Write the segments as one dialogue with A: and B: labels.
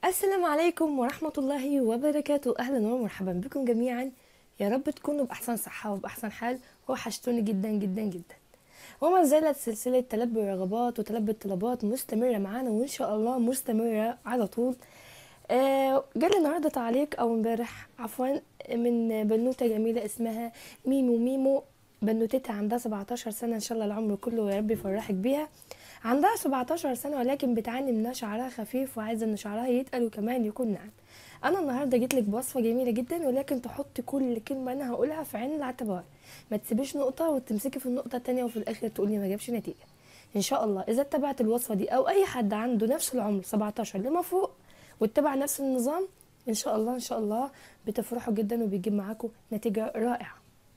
A: السلام عليكم ورحمة الله وبركاته أهلا ومرحبا بكم جميعا يا رب تكونوا بأحسن صحة وبأحسن حال وحشتوني جدا جدا جدا وما زالت سلسلة تلبي الرغبات وتلبي الطلبات مستمرة معانا وإن شاء الله مستمرة على طول آه جالي النهاردة تعليق أو امبارح عفوا من بنوتة جميلة اسمها ميمو ميمو بنوتتها عندها 17 سنة إن شاء الله العمر كله يا رب يفرحك بيها عندها 17 سنة ولكن بتعاني من شعرها خفيف وعايزة ان شعرها يتقل وكمان يكون ناعم انا النهارده جيت لك بوصفه جميله جدا ولكن تحطي كل كلمه انا هقولها في عين الاعتبار ما تسيبيش نقطه وتمسكي في النقطه التانية وفي الاخر تقولي ما جابش نتيجه ان شاء الله اذا اتبعت الوصفه دي او اي حد عنده نفس العمر 17 لما فوق واتبع نفس النظام ان شاء الله ان شاء الله بتفرحوا جدا وبيجيب معاكم نتيجه رائعه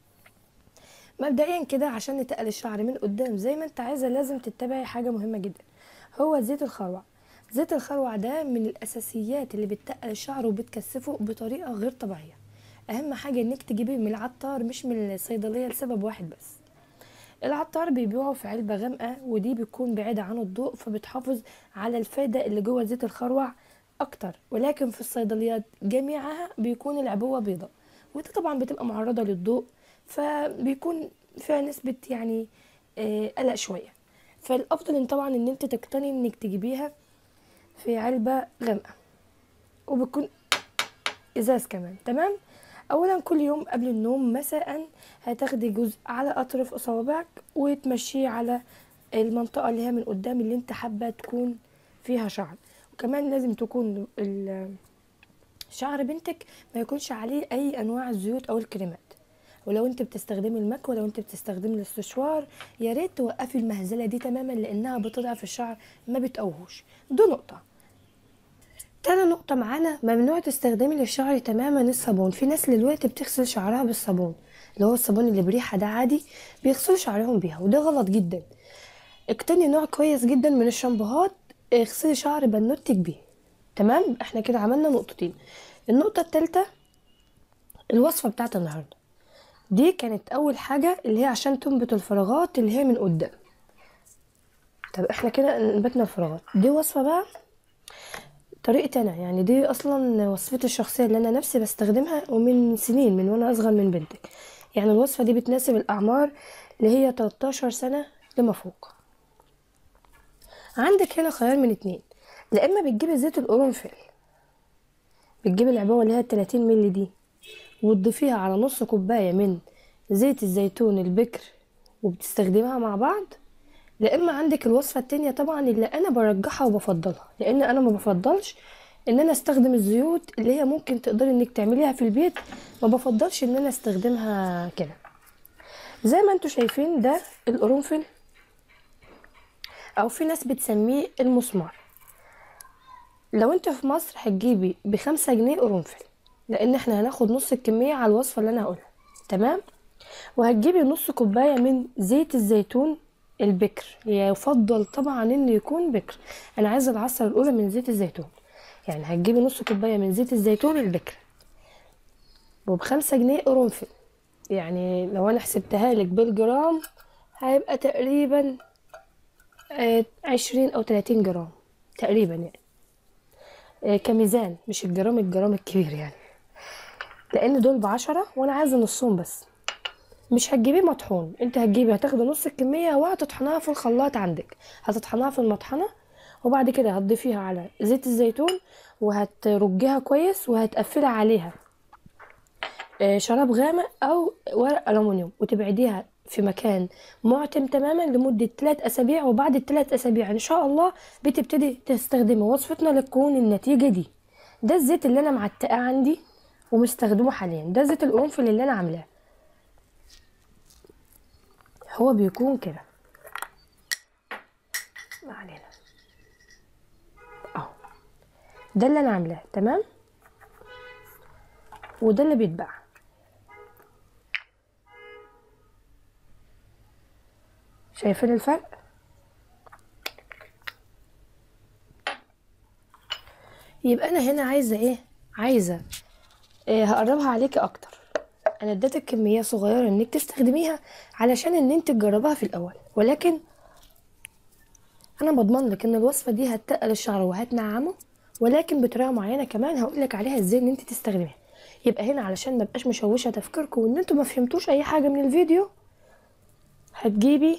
A: مبدئيا كده عشان نتقل الشعر من قدام زي ما انت عايزه لازم تتبعي حاجه مهمه جدا هو زيت الخروع زيت الخروع ده من الاساسيات اللي بتتقل الشعر وبتكثفه بطريقه غير طبيعيه اهم حاجه انك تجيبيه من العطار مش من الصيدليه لسبب واحد بس العطار بيبيعه في علبه غامقه ودي بتكون بعيده عن الضوء فبتحافظ على الفايده اللي جوه زيت الخروع اكتر ولكن في الصيدليات جميعها بيكون العبوه بيضاء ودي طبعا بتبقى معرضه للضوء فبيكون فيها نسبة يعني آه، قلق شوية فالأفضل إن طبعا إن أنت تقتني إنك تجيبيها في علبة غامقة وبتكون إزاز كمان تمام أولا كل يوم قبل النوم مساء هتاخدي جزء على أطراف أصابعك وتمشيه على المنطقة اللي هي من قدام اللي أنت حابة تكون فيها شعر وكمان لازم تكون ال- شعر بنتك ما يكونش عليه أي أنواع الزيوت أو الكريمات ولو انت بتستخدمي المكوى لو انت بتستخدمي الاستشوار يا ريت توقفي المهزله دي تماما لانها بتضعف الشعر ما بتقوهوش دي نقطه تاني نقطة معانا ممنوع تستخدمي للشعر تماما الصابون في ناس دلوقتي بتغسل شعرها بالصابون اللي هو الصابون اللي بريحة ده عادي بيغسلوا شعرهم بيها وده غلط جدا اقتني نوع كويس جدا من الشامبوهات اغسلي شعر بنوتك بيه تمام احنا كده عملنا نقطتين النقطة التالتة الوصفة بتاعت النهاردة دي كانت اول حاجه اللي هي عشان تنبت الفراغات اللي هي من قدام طب احنا كده نبتنا الفراغات دي وصفه بقى طريقتي انا يعني دي اصلا وصفتي الشخصيه اللي انا نفسي بستخدمها ومن سنين من وانا اصغر من بنتك يعني الوصفه دي بتناسب الاعمار اللي هي 13 سنه لما فوق عندك هنا خيار من اتنين لا اما بتجيبي زيت القرنفل بتجيبي العبوه اللي هي 30 مللي دي وتضيفيها على نص كوباية من زيت الزيتون البكر وبتستخدمها مع بعض لا اما عندك الوصفة التانية طبعا اللي انا برجحها وبفضلها لان انا ما بفضلش ان انا استخدم الزيوت اللي هي ممكن تقدري انك تعمليها في البيت ما بفضلش ان انا استخدمها كده زي ما انتوا شايفين ده القرنفل او في ناس بتسميه المسمار لو انت في مصر هتجيبي بخمسة جنيه قرنفل لان احنا هناخد نص الكمية على الوصفة اللي انا هقولها تمام وهتجيبي نص كوباية من زيت الزيتون البكر يفضل طبعا انه يكون بكر انا عايزة العصرة الاولى من زيت الزيتون يعني هتجيبي نص كوباية من زيت الزيتون البكر وبخمسة جنيه قرنفل يعني لو انا حسبتها لك بالجرام هيبقى تقريبا آه، عشرين او تلاتين جرام تقريبا يعني آه، كميزان مش الجرام الجرام الكبير يعني لان دول بعشرة وانا عايزه نصهم بس مش هتجيبيه مطحون انت هتجيبي هتاخدي نص الكميه وهتطحنها في الخلاط عندك هتطحنها في المطحنه وبعد كده هتضيفيها على زيت الزيتون وهترجيها كويس وهتقفلي عليها آه، شراب غامق او ورق الومنيوم وتبعديها في مكان معتم تماما لمدة 3 أسابيع وبعد الثلاث أسابيع إن شاء الله بتبتدي تستخدمي وصفتنا لتكون النتيجة دي ده الزيت اللي أنا معتقاه عندي ومستخدمه حاليا ده زيت القرنفل اللي أنا عاملاه هو بيكون كده ما علينا اهو ده اللي انا عاملاه تمام وده اللي بيتباع شايفين الفرق يبقى انا هنا عايزه ايه عايزه إيه هقربها عليكي اكتر انا اديتك كميه صغيره انك تستخدميها علشان ان انت تجربها في الاول ولكن انا بضمن لك ان الوصفه دي هتقل الشعر وهتنعمه ولكن بطريقه معينه كمان هقول لك عليها ازاي ان انت تستخدميها يبقى هنا علشان ما بقاش مشوشه تفكيركم وان انتوا ما فهمتوش اي حاجه من الفيديو هتجيبي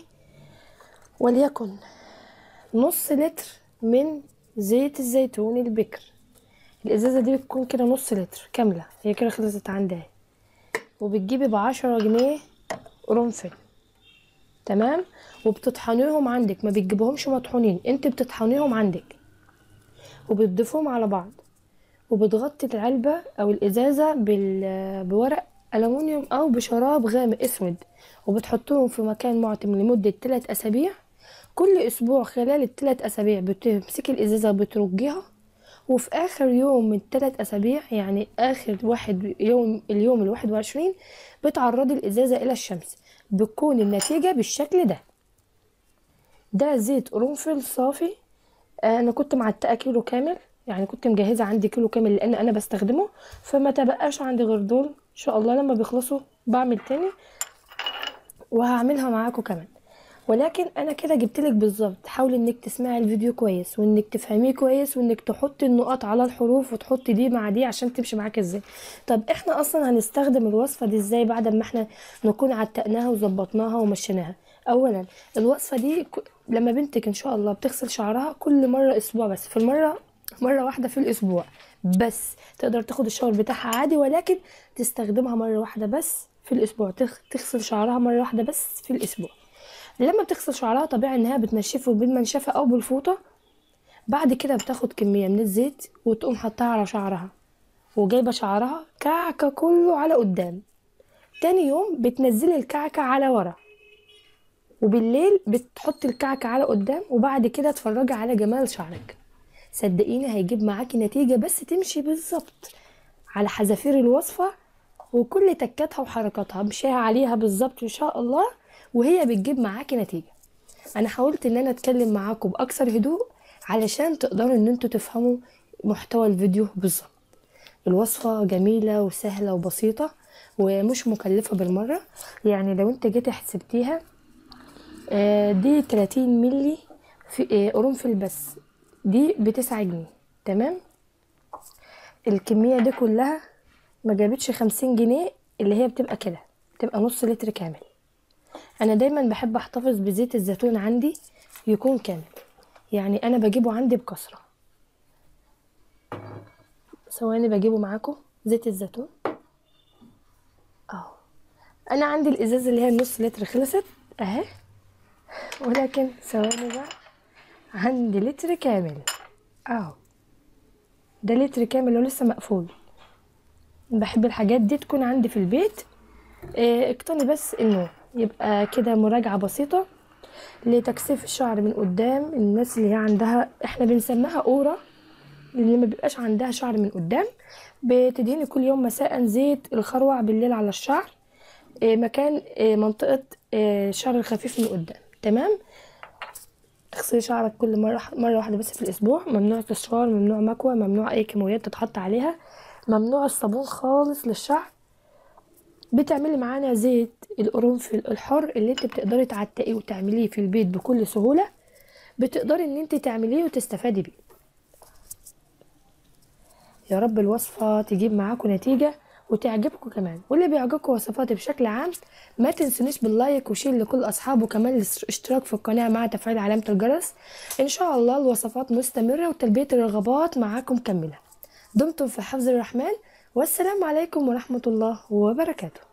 A: وليكن نص لتر من زيت الزيتون البكر الازازه دي بتكون كده نص لتر كامله هي كده خلصت عندها وبتجيبي بعشرة جنيه قرنفل تمام وبتطحنيهم عندك ما بتجيبهمش مطحونين انت بتطحنيهم عندك وبتضيفوهم على بعض وبتغطي العلبة او الازازة بال... بورق ألمونيوم او بشراب غامق اسود وبتحطوهم في مكان معتم لمدة 3 اسابيع كل اسبوع خلال الثلاث اسابيع بتمسكي الازازة بترجيها وفي اخر يوم من الثلاث اسابيع يعني اخر واحد يوم اليوم الواحد وعشرين بتعرضي الازازة الى الشمس بتكون النتيجة بالشكل ده ده زيت قرنفل صافي انا كنت معتقه كيلو كامل يعني كنت مجهزه عندي كيلو كامل لان انا بستخدمه فما تبقاش عندي غير دول ان شاء الله لما بيخلصوا بعمل تاني وهعملها معاكم كمان ولكن انا كده جبتلك بالظبط حاولي انك تسمعي الفيديو كويس وانك تفهميه كويس وانك تحطي النقط على الحروف وتحطي دي مع دي عشان تمشي معاك ازاي طب احنا اصلا هنستخدم الوصفه دي ازاي بعد ما احنا نكون عتقناها وظبطناها ومشيناها اولا الوصفه دي ك- لما بنتك ان شاء الله بتغسل شعرها كل مره اسبوع بس في المره مره واحده في الاسبوع بس تقدر تاخد الشاور بتاعها عادي ولكن تستخدمها مره واحده بس في الاسبوع تغ- تغسل شعرها مره واحده بس في الاسبوع لما بتغسل شعرها طبيعي انها بتنشفه بالمنشفه او بالفوطه بعد كده بتاخد كميه من الزيت وتقوم حطها على شعرها وجايبه شعرها كعكه كله على قدام تاني يوم بتنزلي الكعكه على ورا وبالليل بتحطي الكعكه على قدام وبعد كده اتفرجي على جمال شعرك صدقيني هيجيب معاكي نتيجه بس تمشي بالظبط على حذافير الوصفه وكل تكاتها وحركاتها مشيها عليها بالظبط ان شاء الله وهي بتجيب معاكي نتيجه انا حاولت ان انا اتكلم معاكم باكثر هدوء علشان تقدروا ان انتوا تفهموا محتوى الفيديو بالظبط الوصفة جميلة وسهلة وبسيطة ومش مكلفة بالمرة يعني لو انت جيت حسبتيها آه، دي 30 ملي في آه، قرنفل بس دي بتسعة جنيه تمام الكمية دي كلها ما جابتش خمسين جنيه اللي هي بتبقى كده بتبقى نص لتر كامل انا دايما بحب احتفظ بزيت الزيتون عندي يكون كامل يعني انا بجيبه عندي بكثرة ثواني بجيبه معاكم زيت الزيتون اهو انا عندي الازازه اللي هي النص لتر خلصت اهي ولكن ثواني بقى عندي لتر كامل اهو ده لتر كامل ولسه مقفول بحب الحاجات دي تكون عندي في البيت إيه، اقتني بس انه يبقى كده مراجعة بسيطة لتكثيف الشعر من قدام الناس اللي هي عندها احنا بنسميها قورة اللي ما بيبقاش عندها شعر من قدام بتدهني كل يوم مساء زيت الخروع بالليل على الشعر إيه، مكان إيه، منطقة إيه، الشعر الخفيف من قدام تمام تغسلي شعرك كل مرة مرة واحدة بس في الأسبوع ممنوع استشوار ممنوع مكوى ممنوع أي كيماويات تتحط عليها ممنوع الصابون خالص للشعر بتعملي معانا زيت القرنفل الحر اللي انت بتقدري تعتقيه وتعمليه في البيت بكل سهولة بتقدري ان انت تعمليه وتستفادي بيه يا رب الوصفة تجيب معاكم نتيجة وتعجبكم كمان واللي بيعجبكم وصفاتي بشكل عام ما تنسونيش باللايك وشير لكل اصحابه كمان الاشتراك في القناة مع تفعيل علامة الجرس ان شاء الله الوصفات مستمرة وتلبية الرغبات معاكم كاملة دمتم في حفظ الرحمن والسلام عليكم ورحمة الله وبركاته